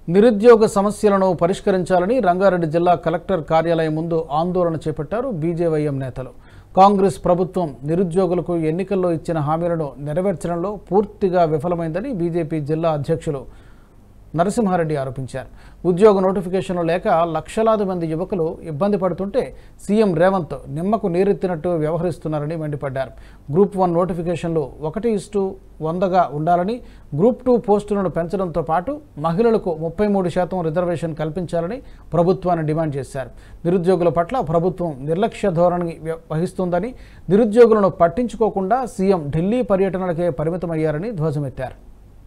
నిరుద్యోగ సమస్యలను పరిష్కరించాలని రంగారెడ్డి జిల్లా కలెక్టర్ కార్యాలయం ముందు ఆందోళన చేపట్టారు బీజేవైఎం నేతలు కాంగ్రెస్ ప్రభుత్వం నిరుద్యోగులకు ఎన్నికల్లో ఇచ్చిన హామీలను నెరవేర్చడంలో పూర్తిగా విఫలమైందని బీజేపీ జిల్లా అధ్యక్షులు నరసింహారెడ్డి ఆరోపించారు ఉద్యోగ నోటిఫికేషన్లు లేక లక్షలాది మంది యువకులు ఇబ్బంది పడుతుంటే సీఎం రేవంత్ నిమ్మకు నీరెత్తినట్టు వ్యవహరిస్తున్నారని మండిపడ్డారు గ్రూప్ వన్ నోటిఫికేషన్లు ఒకటి ఇస్టు వందగా ఉండాలని గ్రూప్ టూ పోస్టులను పెంచడంతో పాటు మహిళలకు ముప్పై మూడు శాతం రిజర్వేషన్ కల్పించాలని ప్రభుత్వాన్ని డిమాండ్ చేశారు నిరుద్యోగుల పట్ల ప్రభుత్వం నిర్లక్ష్య ధోరణి వ్య- వహిస్తుందని నిరుద్యోగులను పట్టించుకోకుండా సీఎం ఢిల్లీ పర్యటనలకే పరిమితమయ్యారని ధ్వజమెత్తారు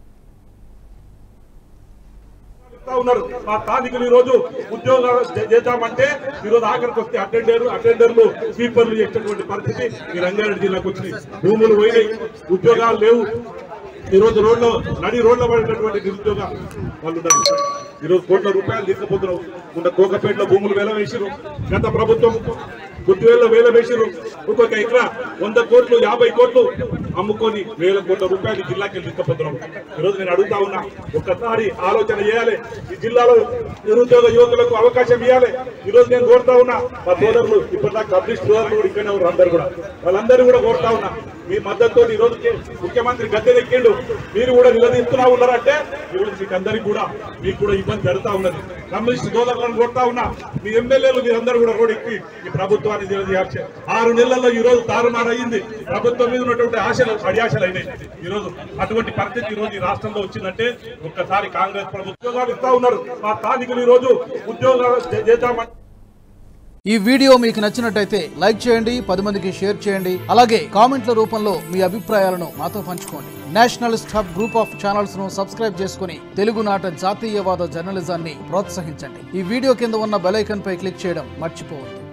చెప్తా ఉన్నారు మా స్థానికులు ఈ రోజు ఉద్యోగాలు చే- చేద్దామంటే ఈ రోజు ఆఖరికి వస్తే అటెండర్ అటెండర్లు స్వీపర్లు చేసేటువంటి పరిస్థితి ఈ రంగారెడ్డి జిల్లాకు వచ్చినాయి భూములు పోయినాయి ఉద్యోగాలు లేవు ఈ రోజు రోడ్లో నడి రోడ్ల పడినటువంటి నిరుద్యోగ వాళ్ళు ఉన్నారు ఈ రోజు కోట్ల రూపాయలు తీసుకుపోతున్నారు ఉన్న కోకపేటలో భూములు వేల వేసిరు గత ప్రభుత్వం గుర్తువేళ్ళ వేల వేసిరు ఒక్కొక్క ఎకరా వంద కోట్లు యాభై కోట్లు అమ్ముకొని వేల కోట్ల రూపాయలు జిల్లాకి తీసుకుపోతున్నాం ఈ రోజు నేను అడుగుతా ఉన్నా ఒక్కసారి ఆలోచన చేయాలి ఈ జిల్లాలో నిరుద్యోగ యువకులకు అవకాశం ఇవ్వాలి ఈ రోజు నేను కోరుతా ఉన్నా మా సోదరులు ఇప్పటిదాకా కమ్యూనిస్ట్ సోదరులు కూడా ఇక్కడనే ఉన్నారు అందరు కూడా వాళ్ళందరూ కూడా కోరుతా ఉన్నా మీ మద్దతుతో ఈ రోజు ముఖ్యమంత్రి గద్దెనెక్కిండు మీరు కూడా నిలదీస్తున్నా ఉన్నారంటే ఈ రోజు మీకు అందరికి కూడా మీకు కూడా ఇబ్బంది జరుగుతా ఉన్నది కమ్యూనిస్ట్ సోదరులను కోరుతా ఉన్నా మీ ఎమ్మెల్యేలు మీరందరూ కూడా రోడ్ ఎక్కి ఈ ప్రభుత్వాన్ని నిలదీయాల్సి ఆరు నెలల్లో ఈ రోజు తారుమారు అయింది ప్రభుత్వం మీద ఉన్నటువంటి ఆశలు అడియాశలు అయినాయి ఈ రోజు అటువంటి పరిస్థితి ఈ రోజు ఈ రాష్ట్రంలో వచ్చిందంటే ఒక్కసారి కాంగ్రెస్ ప్రభుత్వం ఉద్యోగాలు ఇస్తా ఉన్నారు మా స్థానికులు ఈ రోజు ఉద్యోగాలు చే- చేద్దామంటే ఈ వీడియో మీకు నచ్చినట్టయితే లైక్ చేయండి పది మందికి షేర్ చేయండి అలాగే కామెంట్ల రూపంలో మీ అభిప్రాయాలను మాతో పంచుకోండి nationalist hub group of channels ను సబ్స్క్రైబ్ చేసుకుని తెలుగునాట జాతీయవాద జర్నలిజాన్ని ప్రోత్సహించండి ఈ వీడియో కింద ఉన్న బెల్ ఐకాన్ పై క్లిక్ చేయడం మర్చిపోవద్దు